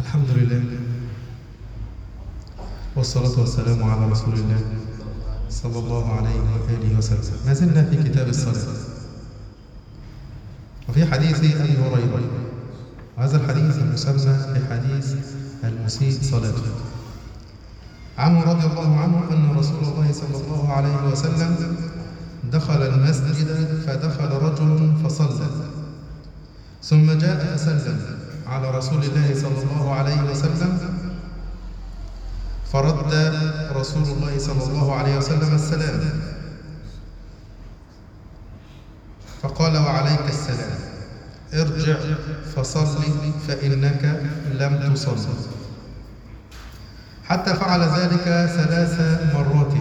الحمد لله والصلاة والسلام على رسول الله صلى الله عليه وآله وسلم ما زلنا في كتاب الصلاة وفي حديث أبي هريرة وهذا الحديث المسمى بحديث المسيء صلاته عنه رضي الله عنه أن رسول الله صلى الله عليه وسلم دخل المسجد فدخل رجل فصلى ثم جاء فسلم على رسول الله صلى الله عليه وسلم فرد رسول الله صلى الله عليه وسلم السلام فقال وعليك السلام ارجع فصل فإنك لم تصل حتى فعل ذلك ثلاث مرات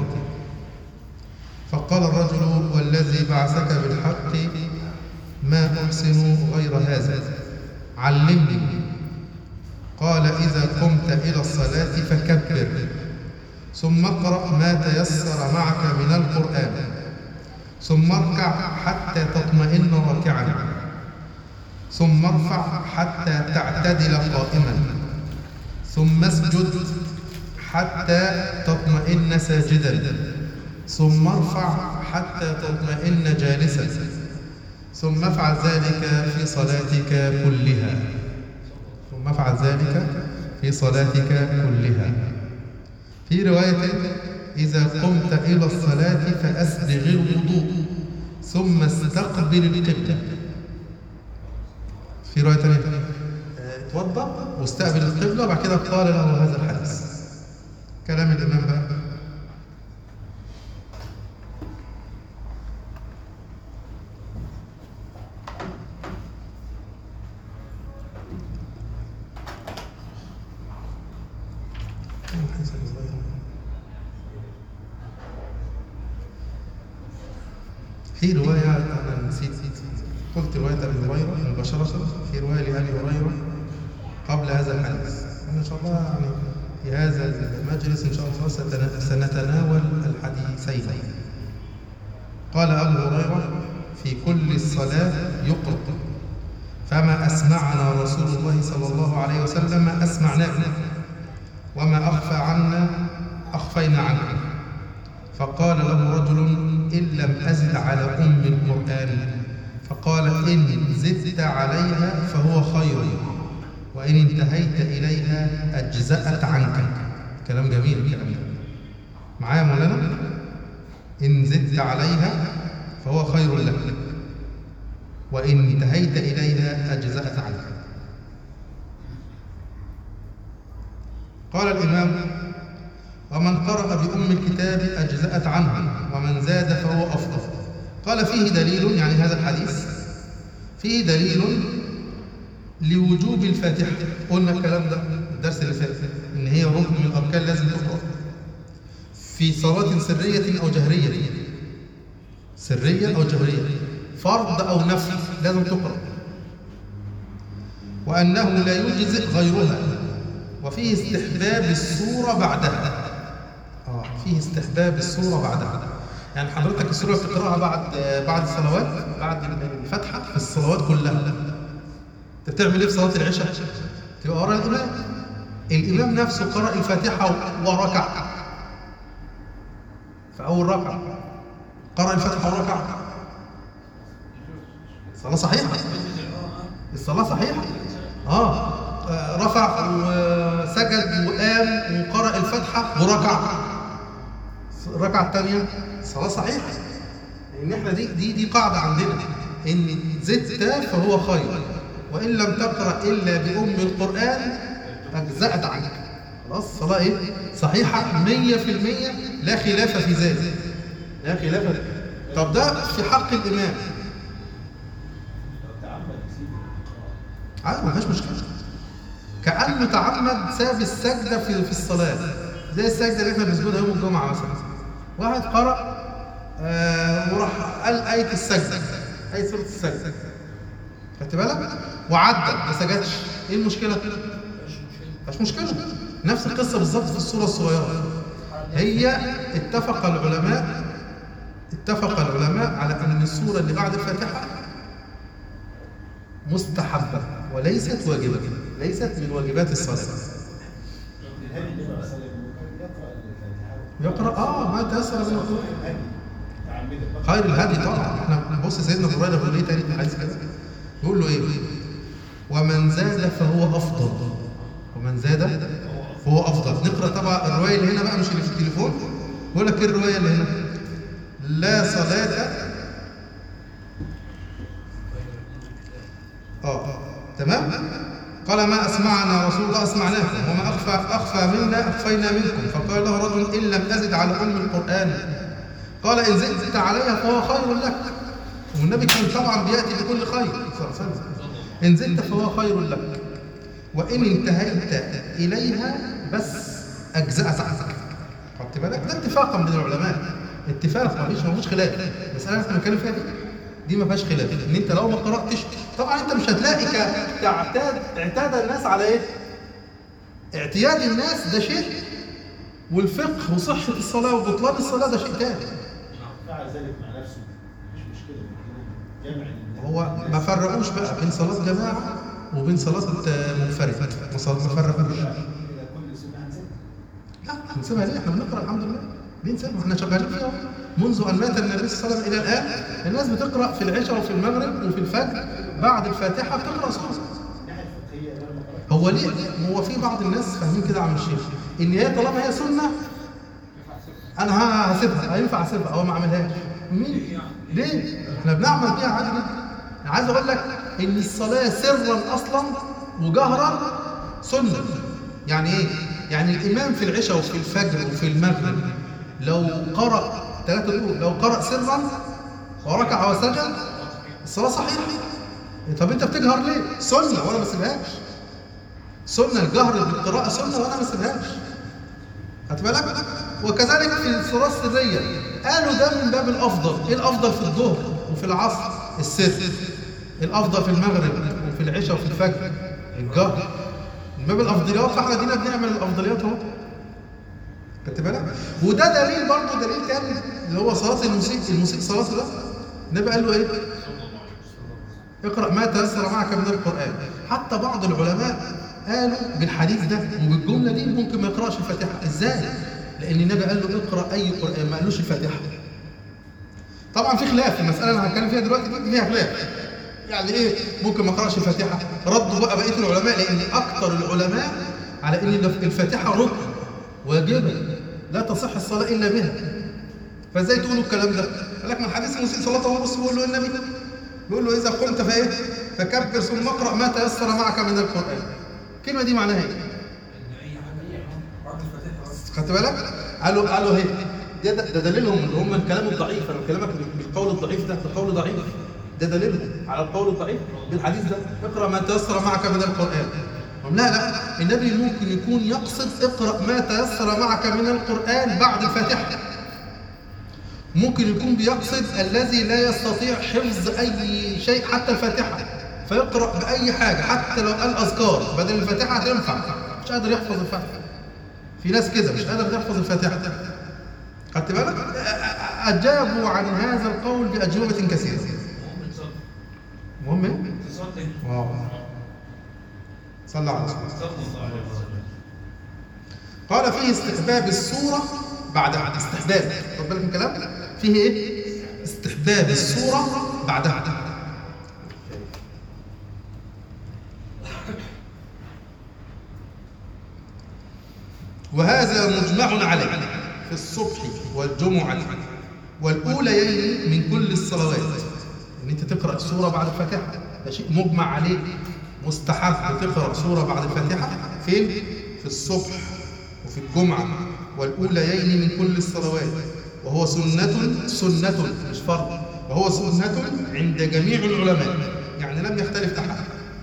فقال الرجل والذي بعثك بالحق ما أحسن غير هذا علمني قال إذا قمت إلى الصلاة فكبر ثم اقرأ ما تيسر معك من القرآن ثم اركع حتى تطمئن راكعا ثم ارفع حتى تعتدل قائما ثم اسجد حتى تطمئن ساجدا ثم ارفع حتى تطمئن جالسا ثم افعل ذلك في صلاتك كلها ثم افعل ذلك في صلاتك كلها في رواية إذا قمت إلى الصلاة فأسبغ الوضوء ثم استقبل القبلة في رواية ثانية اتوضأ واستقبل القبلة وبعد كده قال له هذا الحديث كلام الإمام بقى في رواية أنا نسيت قلت رواية أبي هريرة مباشرة في رواية لأبي هريرة قبل هذا الحديث إن شاء الله يعني في هذا المجلس إن شاء الله سنتناول الحديثين قال أبو هريرة في كل الصلاة يقرأ فما أسمعنا رسول الله صلى الله عليه وسلم ما أسمعناه وما أخفى عنا أخفينا عنه فقال له رجل إن لم أزد على أم القرآن فقال إن زدت عليها فهو خير وإن انتهيت إليها أجزأت عنك كلام جميل الكلام ده معايا مولانا إن زدت عليها فهو خير لك وإن انتهيت إليها أجزأت عنك قال الإمام ومن قرأ بأم الكتاب أجزأت عنه ومن زاد فهو أفضل قال فيه دليل يعني هذا الحديث فيه دليل لوجوب الفاتحة قلنا الكلام ده الدرس اللي فات إن هي ركن من الأركان لازم تقرأ في صلاة سرية أو جهرية سرية أو جهرية فرض أو نفل لازم تقرأ وأنه لا يجزئ غيرها وفيه استحباب السورة بعدها آه فيه استحباب السورة بعدها يعني حضرتك السورة بتقرأها بعد بعد الصلوات بعد الفتحة في الصلوات كلها انت بتعمل ايه في صلاة العشاء؟ تبقى ورا الإمام الإمام نفسه قرأ الفاتحة وركع في أول ركعة قرأ الفاتحة وركع الصلاة صحيحة الصلاة صحيحة آه رفع وسجد وقام وقرأ الفاتحة وركع الركعة الثانية صلاة صحيحة لأن احنا دي دي دي قاعدة عندنا إن زدت فهو خير وإن لم تقرأ إلا بأم القرآن أجزأت عنك خلاص الصلاة إيه؟ صحيحة 100% لا خلاف في ذلك لا خلاف في طب ده في حق الإمام عادي ما فيهاش مشكلة كأنه تعمد ساب السجدة في في الصلاة زي السجدة اللي احنا بنسجدها يوم الجمعة مثلا واحد قرأ آه وراح قال آية السجدة آية سورة السجدة خدت بالك؟ وعدى ما سجدش ايه المشكلة؟ مش مشكلة نفس القصة بالظبط في السورة الصغيرة هي اتفق العلماء اتفق العلماء على أن السورة اللي بعد الفاتحة مستحبة وليست واجبة ليست من واجبات الصلاة الهدي النبي عليه الصلاه والسلام يقرا الفاتحه يقرأ اه ما تيسر من القرآن الهدي تعمده خير الهدي طبعا احنا بص سيدنا ابو هريره بيقول ايه تاني في الحديث كده بيقول له ايه ومن زاد فهو افضل ومن زاد فهو افضل نقرا طبعا الروايه اللي هنا بقى مش اللي في التليفون بيقول لك ايه الروايه اللي هنا لا صلاه اه تمام قال ما اسمعنا رسول الله اسمعناكم وما اخفى اخفى منا اخفينا منكم فقال له رجل ان لم ازد على ام القران قال ان زدت علي فهو خير لك والنبي كان طبعا بياتي بكل خير صلى الله عليه وسلم ان زدت فهو خير لك وان انتهيت اليها بس اجزات عنك خدت بالك ده اتفاقا من العلماء اتفاق ما فيش ما فيش خلاف المساله اللي احنا بنتكلم فيها دي دي ما فيهاش خلاف ان انت لو ما قراتش طبعا انت مش هتلاقي ك- كاعتاد اعتاد الناس على ايه؟ اعتياد الناس ده شيء والفقه وصحه الصلاه وبطلان الصلاه ده شيء تاني فعل ذلك مع نفسه مش مشكله جمع الناس. هو ما فرقوش بقى بين صلاه جماعه وبين صلاه آه، منفرد ما صل- ما فرقوش إذا كل سنه هنسيب لا هنسيبها ليه؟ احنا بنقرا الحمد لله ليه نسيبها؟ احنا شغالين فيها منذ ان مات النبي صلى الله عليه وسلم الى الان الناس بتقرا في العشاء وفي المغرب وفي الفجر بعد الفاتحه بتقرا سوره الناحيه الفقهيه انا ما قرأتش. هو ليه هو في بعض الناس فاهمين كده عم الشيخ ان هي طالما هي سنه انا ه- هسيبها هينفع اسيبها او ما اعملهاش مين ليه احنا بنعمل بيها عادي جدا انا عايز اقول لك ان الصلاه سرا اصلا وجهرا سنه يعني ايه يعني الامام في العشاء وفي الفجر وفي المغرب لو قرأ ثلاثة دول لو قرأ سرا وركع وسجد الصلاة صحيحة طب انت بتجهر ليه؟ سنة وانا ما بسيبهاش سنة الجهر بالقراءة سنة وانا ما بسيبهاش خدت بالك؟ وكذلك في الصلاة السرية قالوا ده من باب الأفضل، إيه الأفضل في الظهر وفي العصر؟ السر. الأفضل في المغرب وفي العشاء وفي الفجر الجهر. من باب الأفضليات فاحنا دينا بنعمل الأفضليات أهو. خدت بالك؟ وده دليل برضه دليل تاني اللي هو صلاة المسيء المسيء صلاته ده النبي قال له إيه؟ اقرأ ما تيسر معك من القرآن حتى بعض العلماء قالوا بالحديث ده وبالجملة دي ممكن ما يقرأش الفاتحة ازاي؟ لأن النبي قال له اقرأ أي قرآن ما قالوش الفاتحة طبعا في خلاف في المسألة اللي هنتكلم فيها دلوقتي دي فيها خلاف يعني ايه ممكن ما يقرأش الفاتحة ردوا بقى بقية العلماء لأن أكثر العلماء على أن الفاتحة ركن واجبة لا تصح الصلاة إلا بها فازاي تقولوا الكلام ده؟ قال لك من حديث المسيء صلاته بص بيقول له إيه النبي يقول له إذا قمت فإيه؟ فكبر ثم اقرأ ما تيسر معك من القرآن. الكلمة دي معناها إيه؟ خدت بالك؟ قالوا قالوا هي ده, ده, ده دليلهم اللي هم الكلام الضعيف انا بكلمك بالقول الضعيف ده ده قول ضعيف ده دليلهم على القول الضعيف بالحديث ده اقرا ما تيسر معك من القران هم لا لا النبي ممكن يكون يقصد اقرا ما تيسر معك من القران بعد الفاتحه ممكن يكون بيقصد الذي لا يستطيع حفظ اي شيء حتى الفاتحه فيقرا باي حاجه حتى لو قال اذكار بدل الفاتحه هتنفع مش قادر يحفظ الفاتحه في ناس كده مش قادر تحفظ الفاتحه خدت بالك اجابوا عن هذا القول باجوبه كثيره المهم ايه واو صلى على رسول الله قال فيه استحباب الصورة بعدها استحباب خد بالك من الكلام فيه ايه استحباب الصورة بعدها وهذا مجمع عليه في الصبح والجمعة والأوليين من كل الصلوات ان انت تقرأ سورة بعد الفاتحة ده شيء مجمع عليه مستحب تقرأ سورة بعد الفاتحة فين؟ في الصبح وفي الجمعة والأوليين من كل الصلوات وهو سنة سنة مش فرض وهو سنة عند جميع العلماء يعني لم يختلف أحد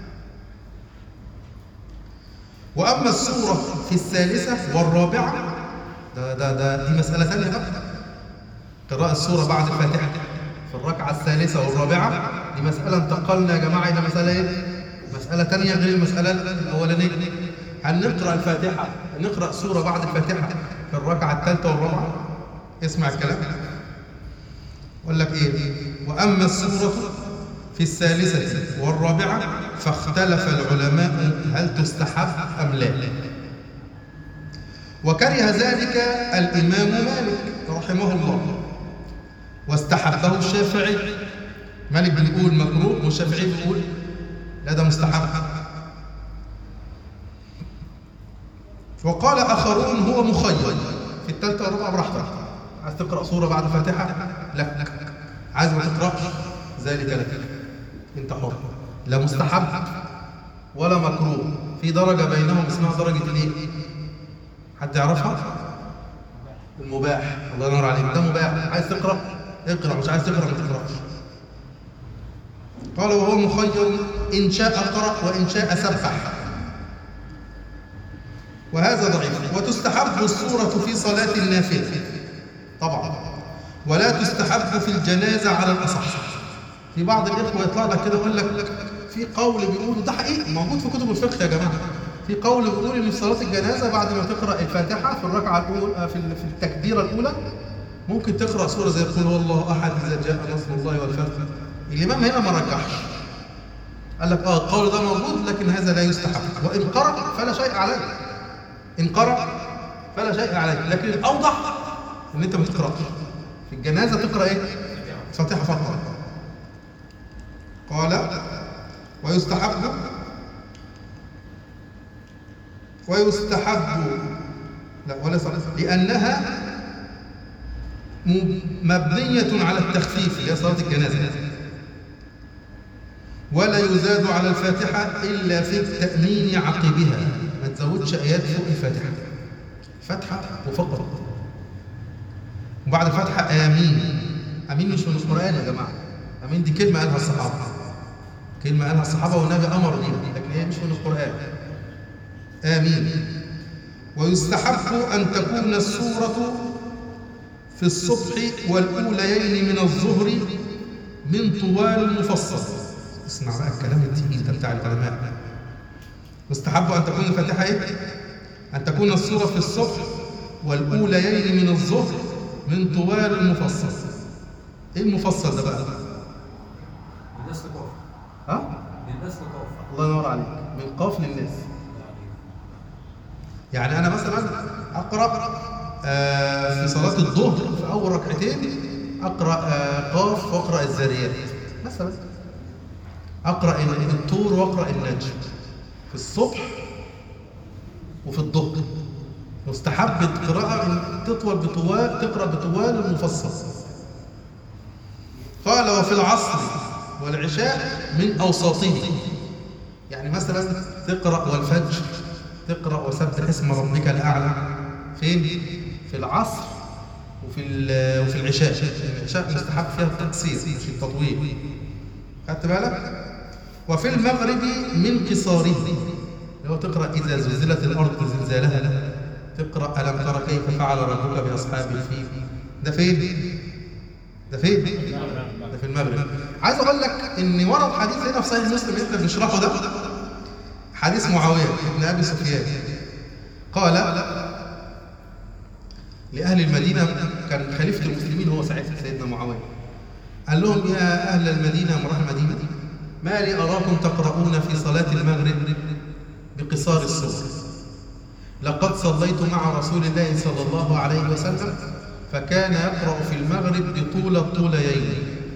وأما السورة في الثالثة والرابعة ده ده ده دي مسألة ثانية بقى قراءة السورة بعد الفاتحة في الركعة الثالثة والرابعة دي مسألة انتقلنا يا جماعة إلى مسألة إيه؟ مسألة ثانية غير المسألة الأولانية هنقرأ الفاتحة نقرأ سورة بعد الفاتحة في الركعة الثالثة والرابعة اسمع الكلام يقول لك إيه وأما السورة في الثالثة والرابعة فاختلف العلماء هل تستحب أم لا وكره ذلك الإمام مالك رحمه الله واستحبه الشافعي مالك بيقول مكروه والشافعي بيقول لا ده مستحب وقال آخرون هو مخير في الثالثة والرابعة براحتك عايز تقرأ سورة بعد الفاتحة لك عايز ما تقرأش ذلك لك انت حر لا مستحب ولا مكروه في درجة بينهم اسمها درجة الايه؟ حد يعرفها؟ المباح الله ينور عليك ده مباح عايز تقرأ اقرأ مش عايز تقرأ ما تقرأش قال وهو مخير إن شاء قرأ وإن شاء سبح وهذا ضعيف وتستحب الصورة في صلاة النافلة طبعا ولا تستحب في الجنازة على الأصح في بعض الإخوة يطلع لك كده يقول لك في قول بيقول ده حقيقي موجود في كتب الفقه يا جماعة في قول بيقول إن في صلاة الجنازة بعد ما تقرأ الفاتحة في الركعة الأولى في في التكبيرة الأولى ممكن تقرأ سورة زي قل هو الله أحد إذا جاء نصر الله والفتح الإمام هنا ما رجحش قال لك اه القول ده موجود لكن هذا لا يستحب وإن قرأ فلا شيء عليه إن قرأ فلا شيء عليه لكن الأوضح إن أنت ما تقرأش في الجنازة تقرأ إيه؟ فاتحة فقط قال ويستحب ويستحب لا ولا صح لأنها م- مبنية على التخفيف اللي هي صلاة الجنازة ولا يزاد على الفاتحة إلا في التأمين عقبها ما تزودش آيات فوق الفاتحة فتحة وفقط وبعد الفاتحة آمين آمين مش من القرآن يا جماعة آمين دي كلمة قالها الصحابة كلمة قالها الصحابة والنبي أمر بيها لكن هي مش من القرآن آمين ويستحب أن تكون السورة في الصبح والأوليين من الظهر من طوال مفصل اسمع بقى الكلام التقيل ده بتاع العلماء مستحب أن تكون الفاتحة إيه؟ أن تكون السورة في الصبح والأوليين من الظهر من طوال المفصل إيه المفصل ده بقى؟ الناس تقف ها؟ الناس تقف الله ينور عليك من قاف للناس يعني أنا مثلا أقرأ آه، في صلاة الظهر في أول ركعتين أقرأ آه، قاف وأقرأ الذاريات مثلا أقرأ ال- الطور وأقرأ النجم في الصبح وفي الظهر مستحب القراءة إن تطول بطوال تقرأ بطوال المفصل قال وفي العصر والعشاء من أوساطه يعني مثلا تقرأ والفجر تقرأ وسبح اسم ربك الأعلى فين؟ في العصر وفي ال- وفي العشاء العشاء مستحب فيها التقصير مش التطويل خدت بالك؟ وفي المغرب من قصاره اللي هو تقرأ إذا زلزلت الأرض زلزالها تقرأ ألم ترى كيف فعل ربك بأصحاب الفيل ده فين؟ ده فين؟ ده في المغرب عايز اقول لك ان ورد حديث هنا في صحيح مسلم اللي احنا بنشرحه ده حديث معاويه بن ابي سفيان قال لاهل المدينه كان خليفه المسلمين هو ساعتها سيدنا معاويه قال لهم يا اهل المدينه امراء المدينه ما لي اراكم تقرؤون في صلاه المغرب بقصار السور لقد صليت مع رسول الله صلى الله عليه وسلم فكان يقرأ في المغرب بطول الطوليين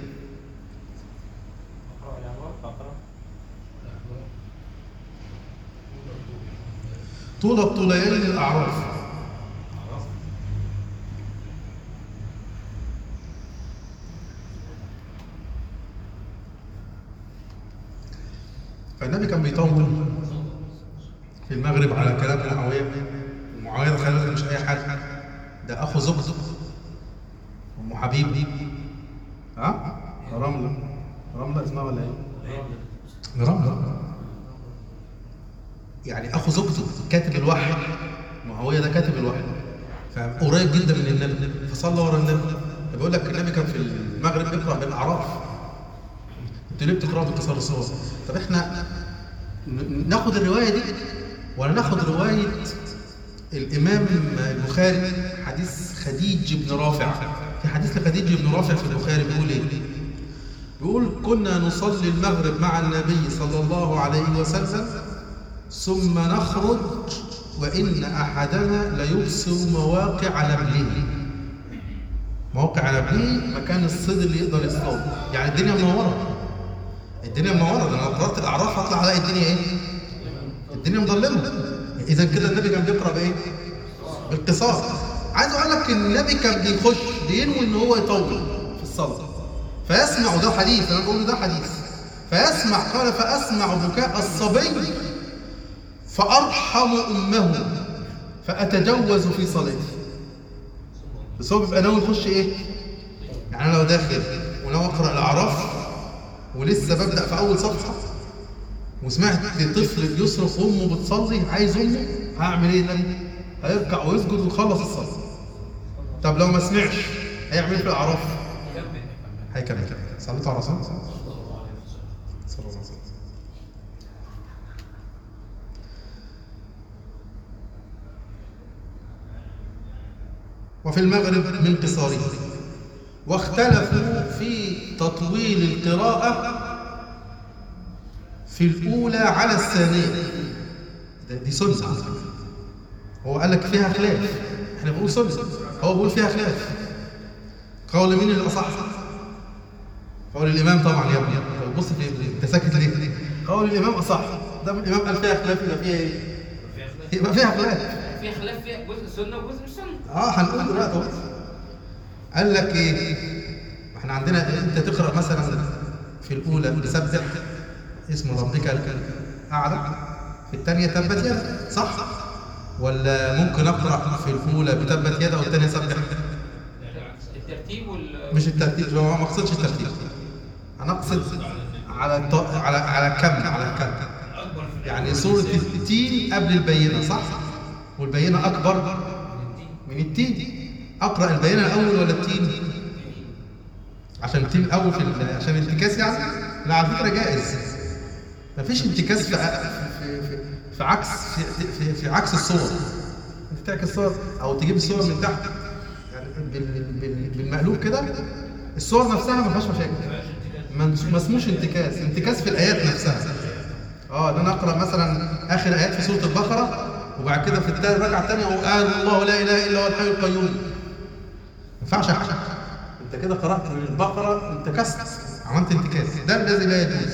اقرا يا عمر اقرا طول الطوليين الأعراف فالنبي كان بيطول في المغرب على كلام معاوية معاوية خلي بالك مش أي حد ده أخو زوجته أم حبيب ها؟ رملة رملة اسمها ولا إيه؟ رملة يعني اخو زوجته كاتب الوحي معاويه ده كاتب الوحي فقريب جدا من النبي فصلى ورا النبي بيقول لك النبي كان في المغرب بيقرا بالاعراف انتوا ليه بتقراوا بانتصار الصور طب احنا ن- ناخد الروايه دي ولا ناخد روايه الامام البخاري حديث خديج بن رافع في حديث لخديج بن رافع في البخاري بيقول ايه بيقول كنا نصلي المغرب مع النبي صلى الله عليه وسلم ثم نخرج وإن أحدنا ليبصر مواقع نبله موقع نبله مكان الصيد اللي يقدر يصطاد يعني الدنيا منورة الدنيا منورة ده انا لو قرأت الأعراف هطلع ألاقي الدنيا إيه؟ الدنيا مظلمة إذا كده النبي كان بيقرأ بإيه؟ بالقصاص عايز أقول لك إن النبي كان بيخش بينوي إن هو يطول في الصلاة فيسمع ده حديث أنا بقول له ده حديث فيسمع قال فأسمع بكاء الصبي فأرحم أمه فأتجوز في صلاتي بس هو بيبقى ناوي يخش إيه؟ يعني أنا لو داخل وناوي أقرأ الأعراف ولسه ببدأ في أول صفحة وسمعت طفل بيصرخ أمه بتصلي عايز أمه هعمل إيه النبي؟ هيركع ويسجد ويخلص الصلاة طب لو ما سمعش هيعمل إيه في الأعراف؟ هيكمل صليت على رسول صلى الله عليه وسلم وفي المغرب من قصاره واختلفوا في تطويل القراءة في الأولى على الثانية ده- دي سنة على فكرة. هو قال لك فيها خلاف احنا بنقول سنة هو بيقول فيها خلاف قول مين اللي أصح؟ قول الإمام طبعا يا ابني طب بص في انت ساكت ليه؟ قول الإمام أصح ده الإمام قال فيها خلاف يبقى فيها إيه؟ يبقى فيها خلاف في خلاف فيها جزء سنه وجزء مش سنه اه هنقول دلوقتي اهو قال لك ايه احنا عندنا انت تقرا مثلا في الاولى بسبح اسم ربك الاعلى في الثانيه تبت يدا صح ولا ممكن اقرا في الاولى بتبت يدا والثانيه سبح الترتيب وال مش الترتيب هو ما اقصدش الترتيب انا اقصد على الط... على على الكم على الكم يعني سوره التين قبل البينه صح والبينه اكبر من التين اقرا البينه الاول ولا التين عشان التين الاول في ال- عشان الانتكاس يعني لا على فكره جائز مفيش انتكاس في في في, في عكس في, في, في عكس الصور انت تعكس الصور او تجيب الصور من تحت يعني بال- بال- بالمقلوب كده الصور نفسها ما فيهاش مشاكل ما ما اسموش انتكاس انتكاس في الايات نفسها اه ان انا اقرا مثلا اخر ايات في سوره البقره وبعد كده في التاني الركعه الثانيه وقال الله لا اله الا هو الحي القيوم ما ينفعش يا حاج انت كده قرات من البقره انتكست عملت انتكاس ده الذي لا يجوز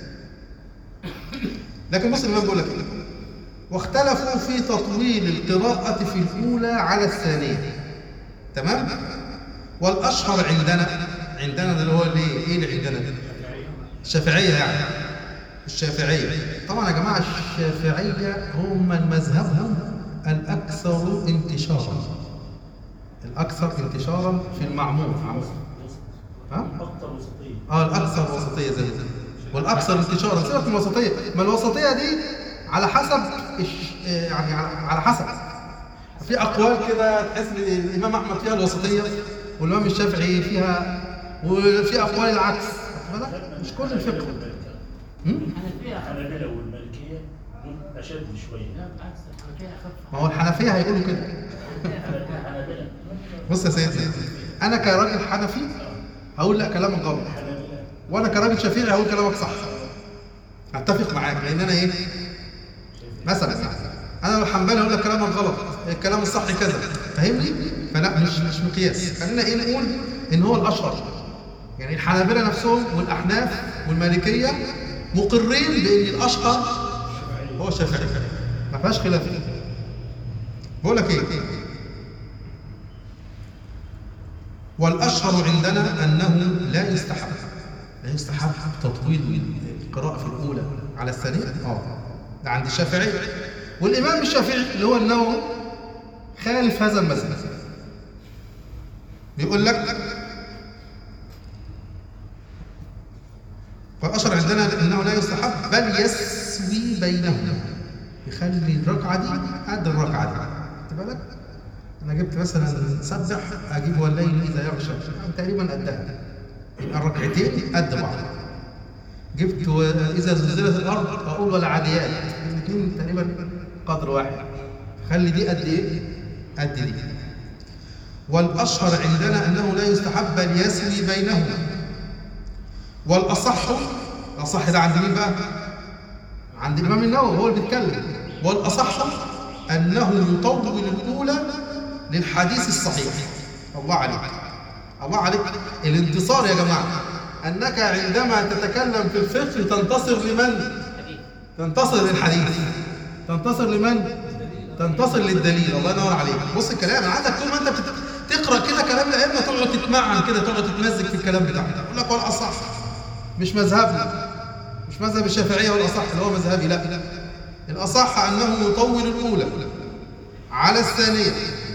لكن بص الامام بيقول لك ايه واختلفوا في تطويل القراءة في الأولى على الثانية تمام والأشهر عندنا عندنا ده اللي هو الايه ايه اللي عندنا ده الشافعية يعني الشافعية طبعا يا جماعة الشافعية هم مذهبهم الأكثر انتشارا الأكثر انتشارا في المعمول ها؟ اكتر وسطيه اه الاكثر وسطيه زي ما والاكثر انتشارا سيبك من الوسطيه ما الوسطيه دي على حسب الش- آه، يعني على على حسب في اقوال كده تحس ان الامام احمد فيها الوسطيه والامام الشافعي فيها وفي اقوال العكس واخد بالك؟ مش كل الفقه هم؟ الحنابلة والمالكية دول أشد شوية ما هو الحنفيه هيقولوا كده الحنابلة بص يا سيدي انا كراجل حنفي هقول لا كلامك غلط وانا كراجل شافعي هقول كلامك صح اتفق معاك لان انا ايه مثلا يعني انا لو حنبلي هقول لك كلامك غلط الكلام الصح كذا فاهمني فلا مش مش مقياس خلينا ايه نقول ان هو الاشهر يعني الحنابلة نفسهم والاحناف والمالكيه مقرين بان الاشهر هو الشافعي ما فيهاش خلاف بقول لك ايه والأشهر عندنا أنه لا يستحب لا يستحب تطويل القراءة في الأولى على الثانية آه ده عند الشافعي والإمام الشافعي اللي هو النووي خالف هذا المذهب بيقول لك فالأشهر عندنا أنه لا يستحب بل يسوي بينهما يخلي الركعة دي قد الركعة دي خدت بالك؟ انا جبت مثلا سبح اجيب والليل اذا يغشى يعني تقريبا قدها يبقى الركعتين قد بعض جبت و- اذا زلزلت الارض اقول والعاديات الاثنين تقريبا قدر واحد خلي دي قد ايه قد دي والاشهر عندنا انه لا يستحب بل يسوي بينهما والاصح الاصح ده عند مين بقى عند الامام النووي هو اللي بيتكلم والاصح انه يطول الاولى للحديث الصحيح الله عليك الله عليك الانتصار يا جماعه انك عندما تتكلم في الفقه تنتصر لمن حديث تنتصر للحديث تنتصر لمن تنتصر للدليل الله ينور عليك بص الكلام انا عايزك طول ما انت بتت- تقرا كده كلام الائمه تقعد تتمعن كده تقعد تتمزج في الكلام بتاعك يقول لك ولا اصح مش مذهبنا مش مذهب الشافعيه ولا اصح اللي هو مذهبي لا الاصح انه يطول الاولى على الثانيه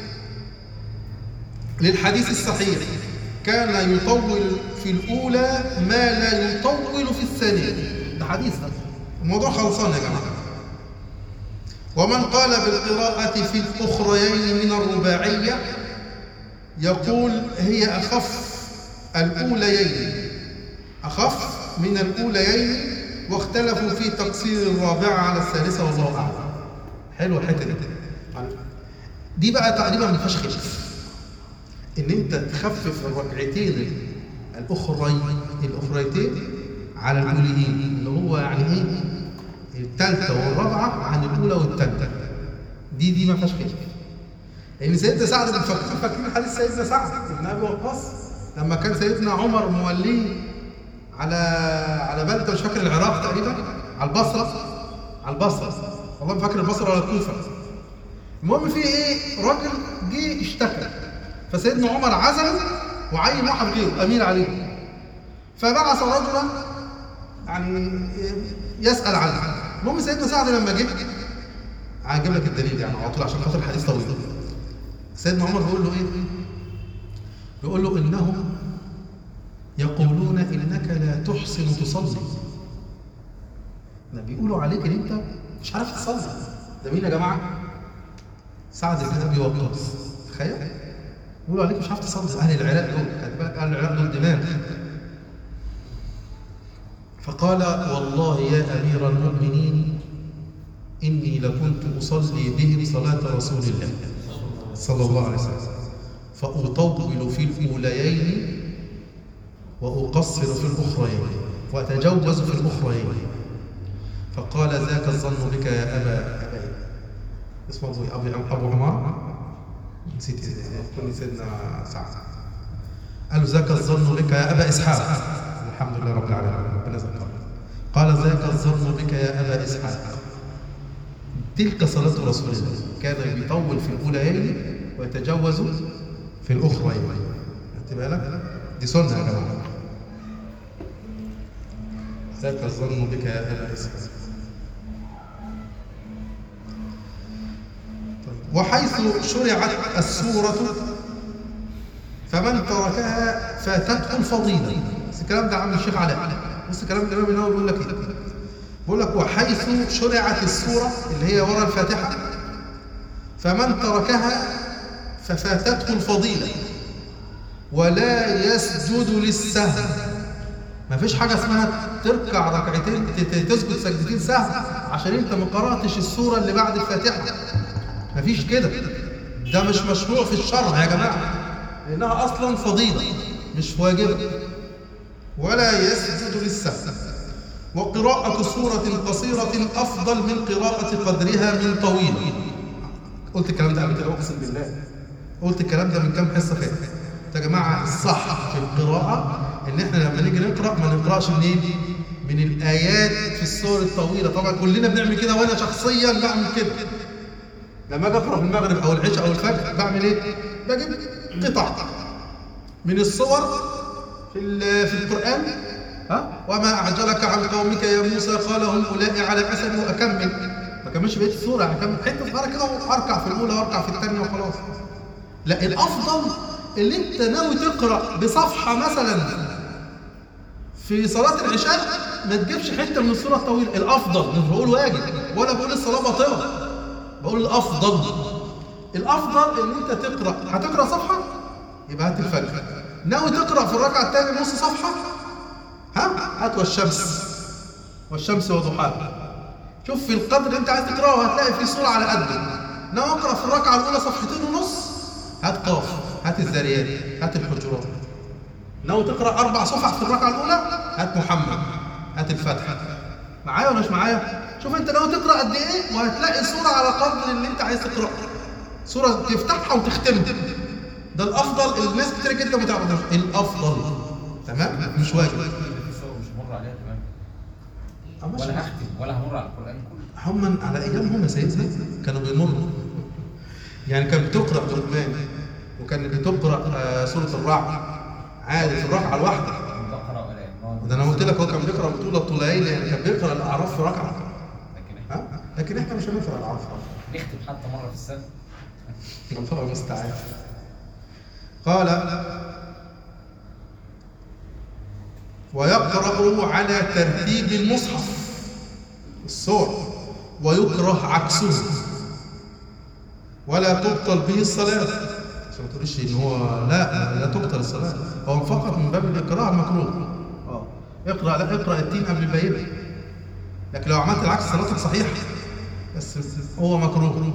للحديث الصحيح كان يطول في الأولى ما لا يطول في الثانية ده حديث ده الموضوع خلصان يا جماعة ومن قال بالقراءة في الأخريين من الرباعية يقول هي أخف الأوليين أخف من الأوليين واختلفوا في تقصير الرابعة على الثالثة والله أعلم حلوة الحتة دي دي بقى تقريبا ما فيهاش خلاف ان انت تخفف الركعتين الاخرين الاخريتين على الاوليين اللي هو يعني ايه الثالثه والرابعه عن الاولى والثالثه دي دي ما فيهاش خلاف لان سيدنا سعد بن فاكرين فاكرين حديث سيدنا سعد بن ابي وقاص لما كان سيدنا عمر موليه على على بلده مش فاكر العراق تقريبا على البصره على البصره والله ما فاكر البصره ولا الكوفه المهم في ايه راجل جه اشتكى فسيدنا عمر عزله وعين واحد غيره امير عليه فبعث رجلا يعني يسال عنه المهم سيدنا سعد لما جه هجيب لك الدليل يعني على طول عشان خاطر الحديث طويل سيدنا عمر بيقول له ايه بيقول له انهم يقولون انك لا تحسن تصلي ده بيقولوا عليك ان انت مش عارف تصلي ده مين يا جماعه سعد بن ابي وقاص تخيل بيقولوا عليك مش عارف تصلي اهل العراق دول خلي بالك اهل العراق دول دماغ فقال والله يا امير المؤمنين اني لكنت اصلي بهم صلاه رسول الله صلى الله عليه وسلم فاطول في الاوليين واقصر في الاخرين واتجوز في الاخرين فقال ذاك الظن بك يا ابا ابي اسمه ابو ابو ابو عمار نسيت كل سيدنا سعد قال له ذاك الظن بك يا ابا اسحاق الحمد لله رب العالمين ربنا ذكرنا قال ذاك الظن بك يا ابا اسحاق تلك صلاة رسول الله كان بيطول في الأوليين ويتجوز في الأخرين خدت بالك؟ دي سنة يا جماعة ذاك الظن بك يا أبا إسحاق طيب. وحيث شرعت السورة فمن تركها فاتته الفضيلة بس الكلام ده عم الشيخ علاء بص الكلام الإمام النووي بيقول لك إيه بيقول لك وحيث شرعت السورة اللي هي ورا الفاتحة فمن تركها ففاتته الفضيلة ولا يسجد للسهو ما فيش حاجة اسمها تركع ركعتين ت- ت- تسجد سجدتين سهو عشان انت ما قرأتش السورة اللي بعد الفاتحة ما فيش كده ده مش مشروع في الشرع يا جماعة لأنها أصلا فضيلة مش واجبة ولا يسجد للسهو وقراءة سورة قصيرة أفضل من قراءة قدرها من طويل قلت الكلام ده قبل كده أقسم بالله قلت الكلام ده من كام حصة فاتت يا جماعة الصح في القراءة إن إحنا لما نيجي نقرأ ما نقرأش منين؟ من الآيات في السور الطويلة طبعا كلنا بنعمل كده وأنا شخصيا بعمل كده لما أجي أقرأ في المغرب أو العشاء أو الفجر بعمل إيه؟ بجيب قطع من الصور في ال- في القرآن ها وما أعجلك عن قومك يا موسى قال هم أولئك على أثري وأكمل ما كملش بقية السورة هكمل حتة صغيرة كده وأركع في الأولى وأركع في الثانية وخلاص لا الأفضل اللي أنت ناوي تقرأ بصفحة مثلا في صلاة العشاء ما تجيبش حتة من السورة الطويلة الأفضل مش بقول واجب ولا بقول الصلاة باطلة بقول الأفضل الأفضل إن أنت تقرأ هتقرأ صفحة يبقى هات الفجر ناوي تقرأ في الركعة الثانية نص صفحة ها هات والشمس والشمس وضحاها شوف في القدر اللي انت عايز تقراه هتلاقي فيه سوره على قده ناوي اقرا في الركعه الاولى صفحتين ونص هات قاف هات الذريات هات الحجرات ناوي تقرا اربع صفح في الركعه الاولى هات محمد هات الفتح معايا ولا مش معايا شوف انت لو تقرا قد ايه وهتلاقي صوره على قدر اللي انت عايز تقراه صوره تفتحها وتختمها ده الافضل الناس كتير جدا ما تعرفوش الافضل تمام مش واجب اللي فيه صور مش همر عليها تمام أما ولا شوف. هختم ولا همر على القران كله هم على ايامهم يا سيدنا كانوا بيمروا يعني كان بتقرا قرآن وكان بتقرا آه، سوره الرعد عادي في الركعه الواحده البقره ولا عمران ده انا قلت لك هو كان بيقرا بطوله طولين يعني كان بيقرا الاعراف في ركعه لكن احنا ها لكن احنا مش هنقرا الاعراف نختم حتى مره في السنه الله المستعان قال ويقرأ على ترتيب المصحف الصور ويكره عكسه ولا تبطل به الصلاة عشان ما تقوليش ان هو لا لا تبطل الصلاة هو فقط من باب الإقراء مكروه اه اقرأ لا اقرأ التين قبل البينة لكن لو عملت العكس صلاتك صحيحة بس هو مكروه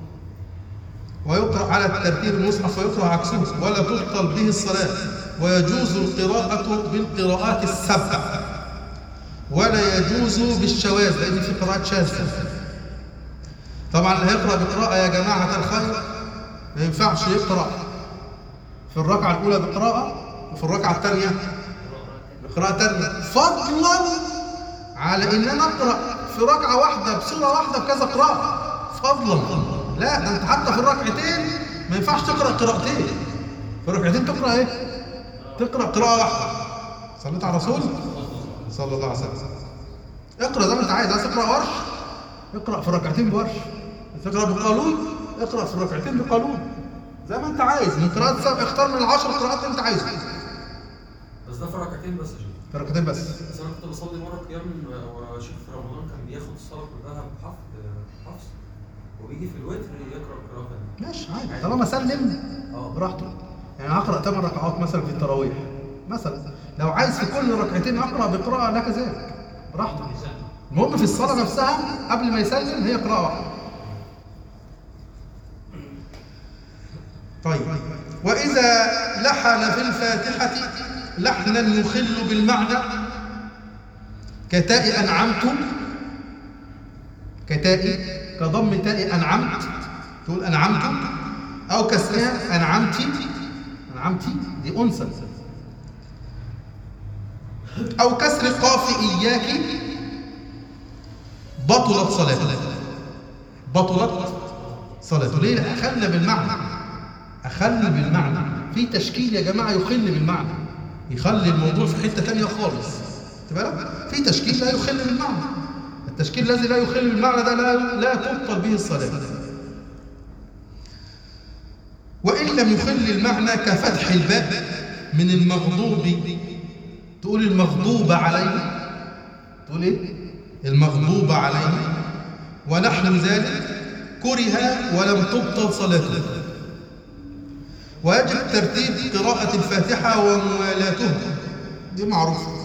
ويقرأ على ترتيب المصحف ويقرأ عكسه ولا تبطل به الصلاة ويجوز القراءة بالقراءات السبع ولا يجوز بالشواذ لأن في قراءات شاذة طبعا اللي هيقرأ بقراءة يا جماعة الخير ما ينفعش يقرأ في الركعة الأولى بقراءة وفي الركعة الثانية بقراءة ثانية فضلا على إن أنا أقرأ في ركعة واحدة بسورة واحدة بكذا قراءة فضلا لا ده أنت حتى في الركعتين ما ينفعش تقرأ قراءتين في الركعتين تقرأ إيه؟ تقرأ قراءة واحدة صليت على الرسول صلى الله عليه وسلم اقرأ زي ما أنت عايز عايز تقرأ ورش اقرأ في الركعتين بورش تقرأ بقانون اقرأ في الركعتين بقانون زي ما أنت عايز من قراءة سبع اختار من العشر قراءات اللي أنت عايزها بس ده في ركعتين بس يا شيخ في الركعتين بس بس انا كنت بصلي مره قيام واشوف في رمضان كان بياخد الصلاه كلها بحفظ حفظ وبيجي في الوتر يقرا قراءه ثانيه ماشي عادي طالما سلم اه براحته يعني هقرا ثمان ركعات مثلا في التراويح مثلا لو عايز في كل ركعتين اقرا بقراءه لك ذلك براحته المهم في الصلاه نفسها قبل ما يسلم هي قراءه واحده طيب واذا لحن في الفاتحه لحنا يخل بالمعنى كتاء انعمت كتاء كضم تاء انعمت تقول انعمت او كسرها انعمت انعمت دي انثى او كسر قاف اياك بطلت صلاته بطلت صلاته ليه لا اخل بالمعنى اخل بالمعنى في تشكيل يا جماعه يخل بالمعنى يخلي الموضوع في حته تانية خالص خد بالك في تشكيل لا يخل بالمعنى التشكيل الذي لا يخل بالمعنى ده لا لا تبطل به الصلاه وإن لم يخل المعنى كفتح الباء من المغضوب تقول المغضوب عليه تقول ايه المغضوب عليه ونحو ذلك كره ولم تبطل صلاته ويجب ترتيب قراءة الفاتحة وموالاتها دي معروفة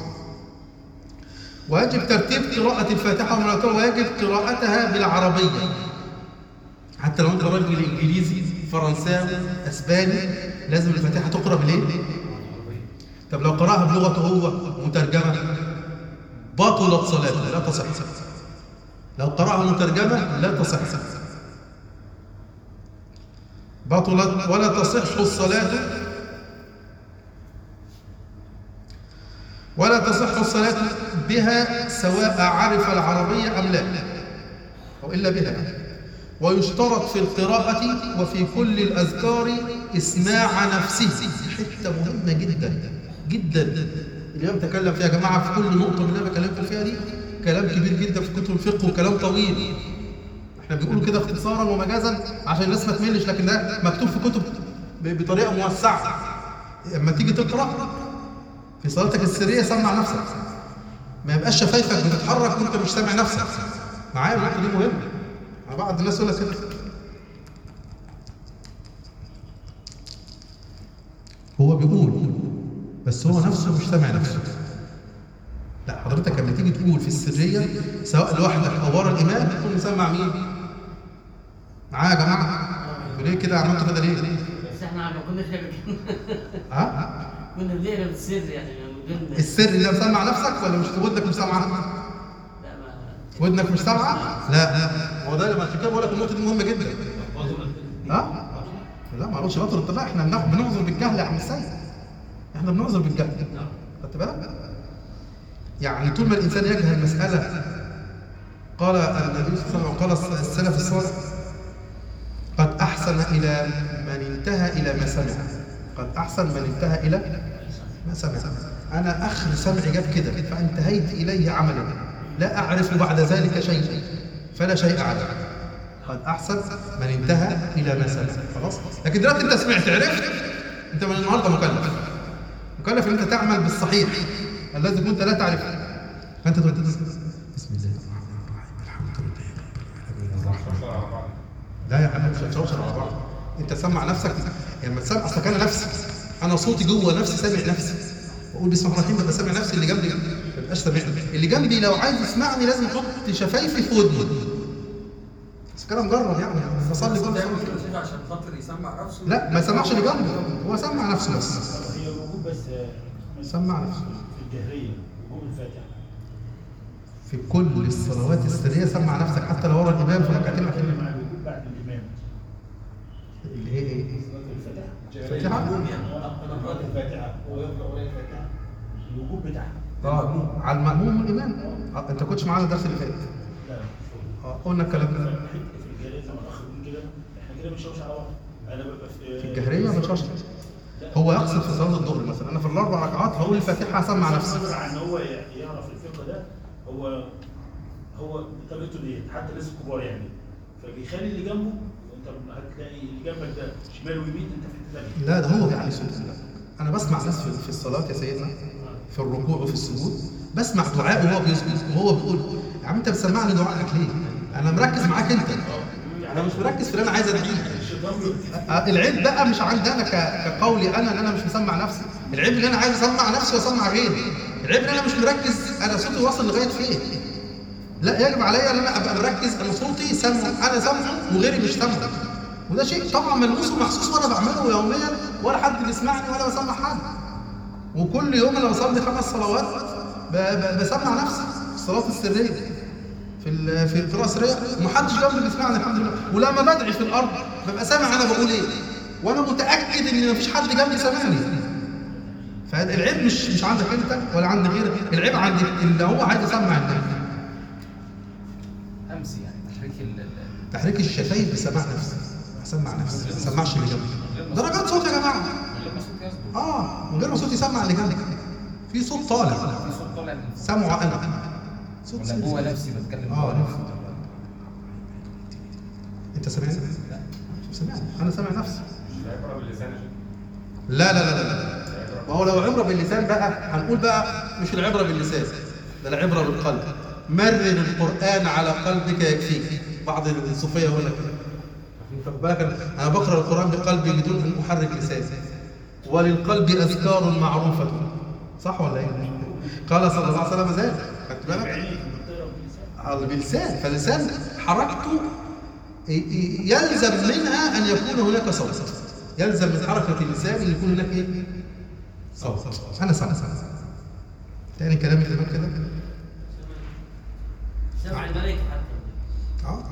ويجب ترتيب قراءة الفاتحة وموالاتها ويجب قراءتها بالعربية حتى لو انت راجل انجليزي فرنساوي اسباني لازم الفاتحه تقرا بالايه؟ طب لو قراها بلغته هو مترجمه بطلت صلاته لا تصح لو قراها مترجمه لا تصح بطلت ولا تصح الصلاه ولا تصح الصلاه بها سواء عرف العربيه ام لا او الا بها ويشترط في القراءة وفي كل الأذكار إسماع نفسه حتة مهمة جدا جدا اليوم تكلم فيها يا جماعة في كل نقطة من اللي أنا بكلمكم فيها دي كلام كبير جدا في كتب الفقه وكلام طويل احنا بنقوله كده اختصارا ومجازا عشان الناس ما تملش لكن ده مكتوب في كتب ب- بطريقة موسعة اما تيجي تقرأ في صلاتك السرية سمع نفسك ما يبقاش شفايفك بتتحرك وانت مش سامع نفسك معايا النقطة دي مهمة بعض الناس يقول لك كده هو بيقول بس هو نفسه مش سامع نفسه لا حضرتك لما تيجي تقول في السريه سواء لوحدك او ورا الامام تكون مسمع مين؟ معايا يا جماعه؟ ليه كده عملتوا كده ليه؟ بس احنا ما كناش نعمل كده ها؟ كنا بنقرا بالسر يعني ما ودن السر اللي مسمع نفسك ولا مش ودنك مش سامعه؟ لا ما ودنك مش سامعه؟ لا لا هو ده لما عشان كده بقول لك النقطه دي مهمه جدا ها؟ لا ما اعرفش بطل الطلاق احنا بناخد- بنعذر بالجهل يا عم السيد احنا بنعذر بالجهل خدت بالك؟ يعني طول ما الانسان يجهل مساله قال النبي صلى الله عليه وسلم وقال السلف الصالح قد احسن الى من انتهى الى ما سمع قد احسن من انتهى الى ما سمع انا اخر سمعي جاب كده فانتهيت اليه عملا لا اعرف بعد ذلك شيئا فلا شيء عليه قد احسن من انتهى الى ما سمع خلاص لكن دلوقتي انت سمعت عرفت انت من النهارده مكلف مكلف ان انت تعمل بالصحيح الذي كنت لا تعرفه فانت تقول بسم الله الرحمن الرحيم الحمد لله رب العالمين لا يا عم مش هتشوشر على بعض انت سمع نفسك يعني ما تسمع اصلك انا نفسي انا صوتي جوه نفسي سامع نفسي واقول بسم الله الرحمن الرحيم ببقى سامع نفسي اللي جنبي ما بيبقاش سامعني اللي جنبي لو عايز يسمعني لازم يحط شفايفي في ودني بس كده مجرب يعني بصلي بس كل بتعمل صلاه كده شيء عشان خاطر يسمع نفسه لا ما يسمعش اللي جنبه هو سمع نفسه بس هي الوجوب بس سمع نفسه. في الجهريه وجوب الفاتحه في كل الصلوات السريه سمع نفسك حتى لو ورا الامام في ركعتين مع الاخيرين الوجوب بعد الامام اللي هي ايه؟ الفاتحه فاتحه انا قرات الفاتحه هو يقرا ولا الفاتحه الوجوب بتاعها اه على المأموم والإمام آه، أنت كنتش معانا الدرس اللي فات لا اه قلنا الكلام ده في الجهريه زي ما الاخ بيقول كده احنا كده بنشوش على بعض انا ببقى في في الجهرية ما بنشرحش هو يقصد في صلاة الظهر مثلا أنا في الأربع ركعات هقول الفاتحة هسمع نفسي بغض عن ان هو يعرف الفقه ده هو هو طريقته ديت حتى الناس الكبار يعني فبيخلي اللي جنبه انت هتلاقي اللي جنبك ده شمال ويمين انت في حته ثانيه لا ده هو بيعلي صوته أنا بسمع ناس في في الصلاة يا سيدنا في الركوع وفي السجود بسمع دعاء وهو بيسجد وهو بيقول يا عم أنت بتسمعني دعائك ليه؟ أنا مركز معاك أنت أنا مش مركز في اللي أنا عايز أدعيه الشيطان بي- آه، العيب بقى مش عندي انا ك- كقولي انا ان انا مش مسمع نفسي العيب اللي انا عايز اسمع نفسي واسمع غيري العيب ان انا مش مركز انا صوتي واصل لغايه فين لا يجب عليا ان انا ابقى مركز ان صوتي سمع انا سامعه وغيري مش سامعه وده شيء طبعا ملموس ومحسوس وانا بعمله يوميا ولا حد بيسمعني ولا بسمع حد وكل يوم انا بصلي خمس صلوات ب- ب- بسمع نفسي في الصلاه السريه في ال- في القراءه السريه ومحدش جنبي بيسمعني الحمد لله ولما بدعي في الارض ببقى سامع انا بقول ايه وانا متاكد ان مفيش حد جنبي سامعني فالعيب مش مش عندك انت ولا عند غيرك العيب عند اللي هو عايز يسمع الناس همس يعني تحريك ال ال- تحريك الشفايف بسماع نفسي اسمع نفسي ما اسمعش اللي جنبي درجات صوت يا جماعه من غير ما صوت يصدر اه من غير ما صوتي يسمع اللي جنبي في صوت طالع في صوت طالع من فوق. سامعه انا صوت ولا جوه نفسي بتكلم اه جوه نفسي انت سامعني؟ لا شوف سامعني انا سامع نفسي العبرة باللسان يا شيخ. لا لا لا لا لا ما هو لو عبره باللسان بقى هنقول بقى مش العبره باللسان ده العبره بالقلب مرر القران على قلبك يكفيك بعض الصوفيه يقول لك كده انت خد بالك أنا- انا بقرا القران بقلبي بدون ان احرك لساني وللقلب اذكار معروفه صح ولا ايه؟ قال صلى الله عليه وسلم ذلك خدت بالك؟ بعينيك لما بتقرا باللسان على باللسان فاللسان حركته ي- ي- يلزم منها ان يكون هناك صوت يلزم من حركه اللسان ان يكون هناك ايه؟ صوت انا سامع تاني كلامي اللي كده سمع الملائكة حتى اه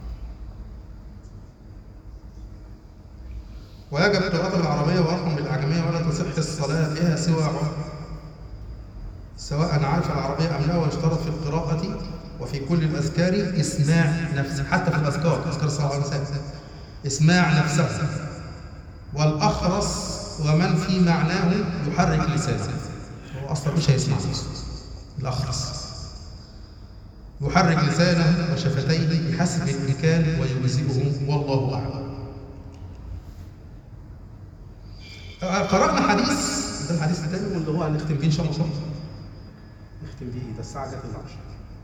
ويجب قراءة بالعربية وأرحم بالأعجمية ولا تصح الصلاة بها سوى عمر سواء عارف العربية أم لا ويشترط في القراءة وفي كل الأذكار إسماع نفسه حتى في الأذكار أذكار الصلاة عليه وسلم إسماع نفسه والأخرس ومن في معناه يحرك لسانه هو أصلا مش هيسمع الأخرس يحرك لسانه وشفتيه بحسب الإمكان ويجزئه والله أعلم آه، قرأنا حديث ده الحديث الثاني واللي هو هنختم بيه إن شاء الله نختم بيه إيه؟ ده الساعة جت العشرة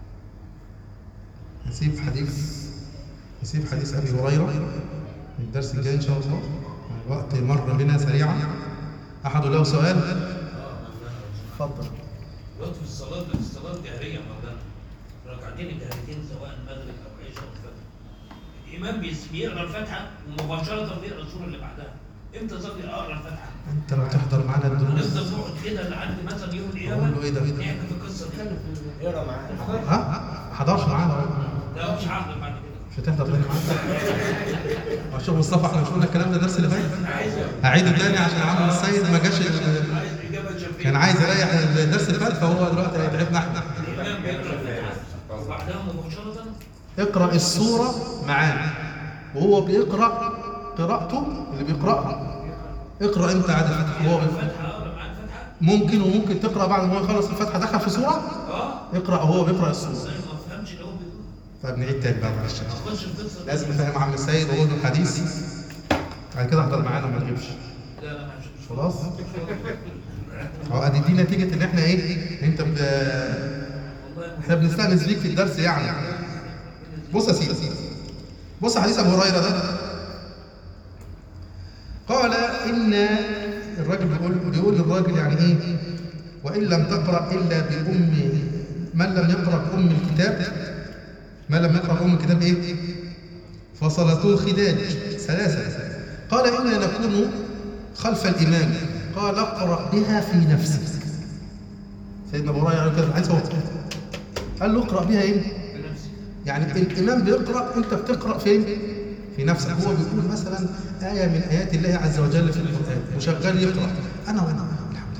نسيب حديث نسيب حديث أبي هريرة الدرس الجاي إن شاء الله الوقت مر بنا سريعا أحد له سؤال؟ اتفضل دلوقتي في الصلاة في الصلاة الجهرية يا مولانا ركعتين الجهريتين سواء المغرب أو عشاء أو الفجر الإمام بيس- بيقرأ الفاتحة ومباشرة بيقرأ السورة اللي بعدها امتى ظل اقرا الفاتحه؟ انت لو تحضر معانا الدروس نفضل نقعد كده لحد مثلا يوم اقول القيامه له ايه ده؟ نحكي في القصه دي اقرا معانا ها؟ ما حضرش معانا اهو. لا مش هحضر بعد كده مش هتحضر تاني معانا شوف مصطفى احنا مش قلنا الكلام ده الدرس اللي فات انا عايز هعيده تاني عشان عم السيد ما جاش ال- عايز اجابه شفيه كان عايز يريح الدرس اللي فات فهو دلوقتي هيتعبنا احنا الامام بيقرا الفاتحه وبعدها مباشره اقرا السوره معانا وهو بيقرا قراءته اللي بيقراها اقرا انت عاد الفتحه وهو بيقرا الفاتحه اقرا معاه الفاتحه ممكن وممكن تقرا بعد ما هو يخلص الفتحه دخل في سوره اه اقرا وهو بيقرا السوره بس انا ما بفهمش اللي هو بيقول طيب نعيد تاني بقى معلش ما اخدش القصه دي. لازم نفهم عم السيد وهو له الحديث بعد كده احضر معانا ما تغيبش لا لا ما مش خلاص هو ادي دي نتيجه ان احنا ايه انت بت... والله احنا بنستانس بيك في الدرس يعني بص يا سيدي بص حديث ابو هريره ده قال ان الراجل بيقول بيقول للراجل يعني ايه وان لم تقرا الا بام من لم يقرا بام الكتاب من لم يقرا بام الكتاب ايه فصلته خداج ثلاثه قال انا نكون خلف الامام قال اقرا بها في نفسك سيدنا ابو هريره قال كده عايز هو قال له اقرا بها ايه بنفسي يعني الإمام بيقرأ أنت بتقرأ فين؟ في نفسك هو بيقول مثلا آية من آيات الله عز وجل في القرآن وشغال يقرأ أنا وأنا الحمد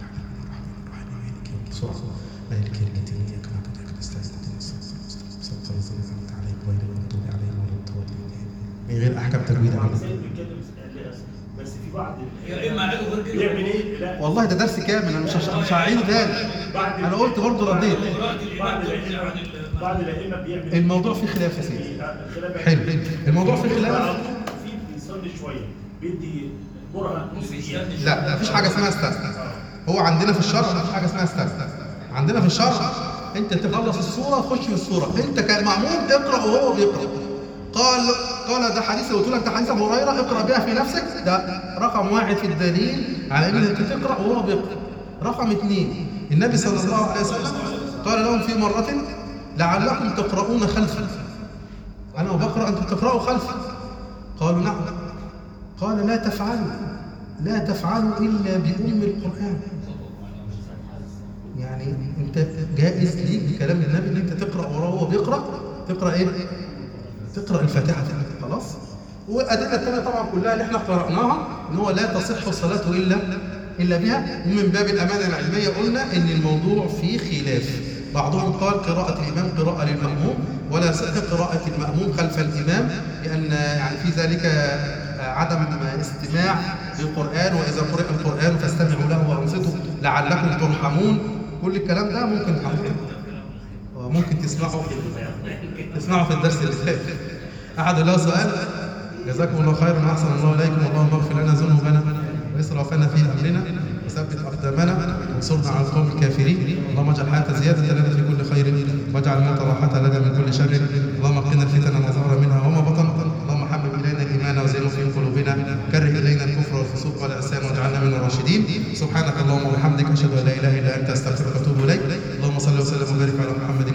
لله بسرعة مالك يوم الدين إياك نعبد وإياك نستعين اهدنا الصراط المستقيم صراط الذين أنعمت عليهم غير المغضوب عليهم ولا الضالين من غير أحكام تجويد عم عليهم سيد بيتكلم بس في بعض ال- يا اما قالوا غير كده بيعمل ايه؟ لا والله ده درس كامل أنا مش هش- مش هعيده تاني بعد أنا قلت برضه رديت قراءة الامام بعض تغني عن الائمه ال- بعض الائمه بيعمل الموضوع فيه خلاف يا سيدي خلاف حلو الموضوع فيه خلاف في بيصلي شويه بيدي برهه نص دقيقه لا مفيش حاجة اسمها استثناء هو عندنا في الشرع مفيش حاجة اسمها استثناء عندنا في الشرع انت تخلص السورة تخش في السورة انت كمأموم اقرأ وهو بيقرأ قال قال ده حديث اللي قلت لك ده حديث ابو هريره اقرا بها في نفسك ده رقم واحد في الدليل على ان انت تقرا وهو بيقرا رقم اثنين النبي صلى الله عليه وسلم قال لهم في مره لعلكم تقرؤون خلفي انا وبقرا انتم تقرأوا خلفي قالوا نعم قال لا تفعلوا لا تفعلوا إلا بأم القرآن يعني أنت جائز ليك بكلام النبي إن أنت تقرأ وراه وهو بيقرأ تقرأ إيه؟ تقرأ الفاتحة خلاص؟ والأدلة الثانية طبعا كلها اللي احنا قرأناها إن هو لا تصح الصلاة إلا إلا بها ومن باب الأمانة العلمية قلنا إن الموضوع فيه خلاف بعضهم قال قراءة الإمام قراءة للمأموم ولا يصح قراءة المأموم خلف الإمام لأن يعني في ذلك عدم استماع للقرآن وإذا قرئ القرآن فاستمعوا له وأنصتوا لعلكم ترحمون كل الكلام ده ممكن ممكن تسمعه تسمعه في الدرس اللي فات أحد له سؤال جزاكم الله خيرا وأحسن الله إليكم اللهم اغفر لنا ذنوبنا وإسرافنا في أمرنا وثبت أقدامنا وانصرنا على القوم الكافرين اللهم اجعل الحياة زيادة لنا في كل خير واجعل الموت راحة لنا من كل شر اللهم قنا الفتن ما ظهر منها وما بطن اللهم حبب إلينا الإيمان وزينه في قلوبنا كره إلينا الكفر والفسوق والعصيان واجعلنا من الراشدين سبحانك اللهم وبحمدك أشهد أن لا إله إلا أنت أستغفرك وأتوب إليك اللهم صل وسلم وبارك على محمد